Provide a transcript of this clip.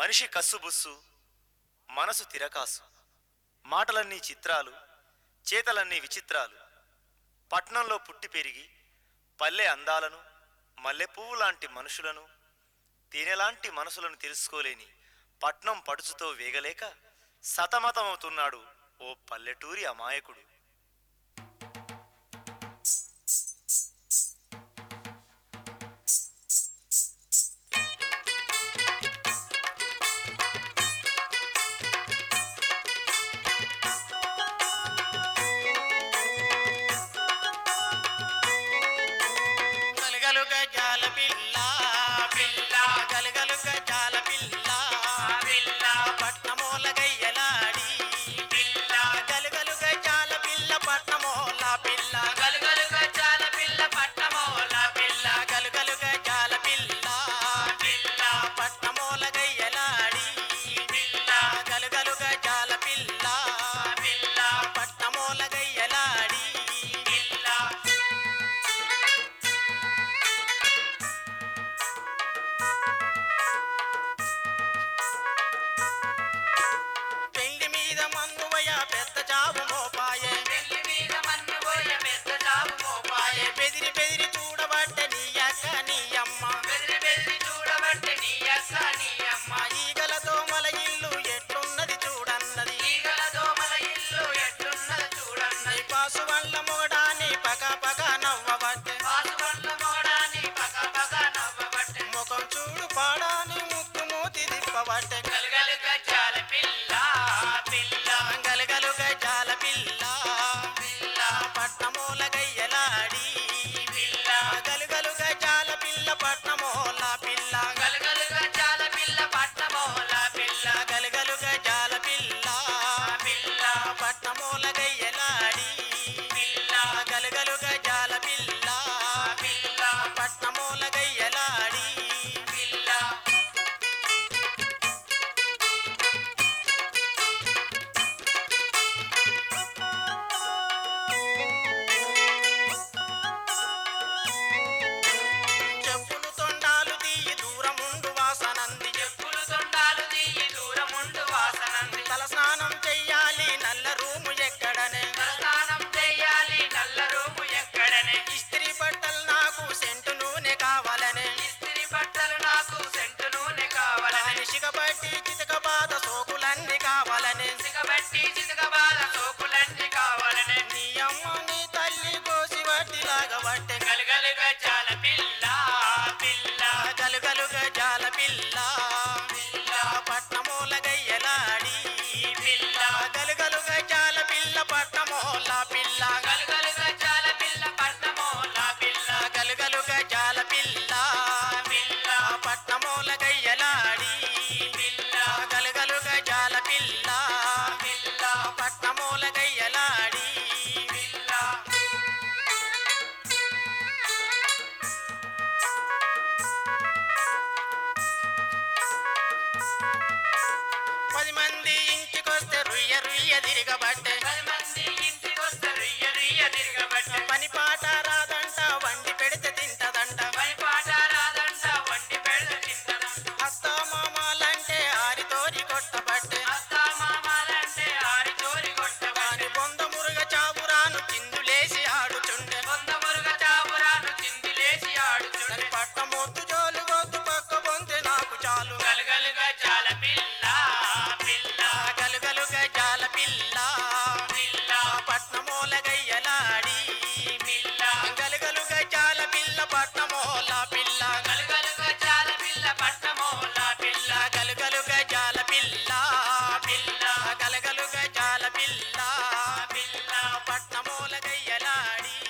మనిషి కస్సుబుస్సు మనసు తిరకాసు మాటలన్నీ చిత్రాలు చేతలన్నీ విచిత్రాలు పట్నంలో పుట్టి పెరిగి పల్లె అందాలను మల్లెపువ్వు లాంటి మనుషులను తేనెలాంటి మనసులను తెలుసుకోలేని పట్నం పడుచుతో వేగలేక సతమతమవుతున్నాడు ఓ పల్లెటూరి అమాయకుడు గలగలు గజాల పిల్ల పిల్ల గలగలు గజాల పిల్ల పిల్ల పట్నమూల గయ్యలాడి పిల్ల గలగలు గజాల పిల్ల పట్నమూల పిల్ల గలగలు గజాల పిల్ల పట్నమూల పిల్ల గలగలు గజాల పిల్ల పిల్ల పట్నమూల గయ్యలాడి పిల్ల గలగలు గజాల పిల్ల పిల్ల పట్నమూల గయ్యలాడి పిల్ల పెళ్లి మీద మన్నువయ పెద్ద చావు మోపాయే పెళ్లి మీద మన్నువయ పెద్ద చావు మోపాయే బెదిరి బెదిరి చూడబట్టే నీ అక్క నీ అమ్మ బెదిరి బెదిరి చూడబట్టే నీ అక్క నీ అమ్మ ఈగలతో మల ఇల్లు ఎట్లున్నది చూడన్నది ఈగలతో మల ఇల్లు ఎట్లున్నది చూడన్నది పాసు వల్ల మొగడాని పక పక నవ్వబట్టే పాసు వల్ల మొగడాని పక పక నవ్వబట్టే ముఖం చూడు పాడాని ముక్కు మూతి తిప్పబట్టే గలగలు గజాల పిల్ల పిల్ల గలగలు గజాల పిల్ల పిల్ల పట్నమూల గయ్యలాడి పిల్ల గలగలు గజాల పిల్ల పట్నమూల పిల్ల గలగలు గజాల పిల్ల పట్నమూల పిల్ల గలగలు గజాల పిల్ల పిల్ల పట్నమూల గయ్యలాడి పిల్ల గలగలు గజాల పిల్ల పిల్ల పట్నమూల గయ్యలాడి పిల్ల చెప్పులు తొండాలు తీయి దూరముండు వాసనంది చెప్పులు తొండాలు తీయి దూరముండు వాసనంది తల స్నానం చెయ్యాలి నల్ల రూము ఎక్కడనే తల స్నానం చెయ్యాలి నల్ల రూము ఎక్కడనే ఇస్త్రీ బట్టలు నాకు సెంటు నూనె కావాలనే ఇస్త్రీ బట్టలు నాకు సెంటు నూనె కావాలని సిగబట్టి చితక బాధ సోకులన్నీ కావాలనే సిగబట్టి చితక బాధ సోకులన్నీ కావాలనే నీ అమ్మ నీ తల్లి కోసి వట్టి లాగబట్టే గలగలు గజాల పిల్ల పిల్ల గలగలు గజాల పిల్ల పిల్ల పట్నమూల గయ్యలాడి పిల్ల గలగలు గజాల పిల్ల పట్నమూల పిల్ల గలగలు గజాల పిల్ల పట్నమూల పిల్ల గలగలు గజాల పిల్ల పిల్ల పట్నమూల గయ్యలాడి పిల్ల గలగలు గజాల పిల్ల పిల్ల పట్నమూల గయ్యలాడి పిల్ల పది మంది ఇంటికొస్తే రుయ్య రుయ్య తిరగబట్టే పది మంది ఇంటికొస్తే రుయ్య రుయ్య తిరగబట్టే పని పాట రాదంట వండి పెడితే తింటదంట పని పాట రాదంట వండి పెడితే తింటదంట అత్త మామాలంటే ఆరితోరి కొట్టబట్టే అత్త మామాలంటే ఆరితోరి కొట్టబట్టే బొంద మురుగ చావురాను చిందులేసి ఆడుచుండే బొంద మురుగ చావురాను చిందులేసి ఆడుచుండే పట్టమొద్దు జోలు గొద్దు పక్క బొంతే నాకు చాలు గలగలుగా జాల పిల్ల పిల్ల గలగలుగా జాల పిల్ల పిల్ల పట్నమూల గయ్యలాడి పిల్ల గలగలుగా జాల పిల్ల పట్నమూల పిల్ల గలగలుగా జాల పిల్ల పట్నమూల పిల్ల గలగలుగా జాల పిల్ల పిల్ల గలగలుగా జాల పిల్ల పిల్ల పట్నమూల గయ్యలాడి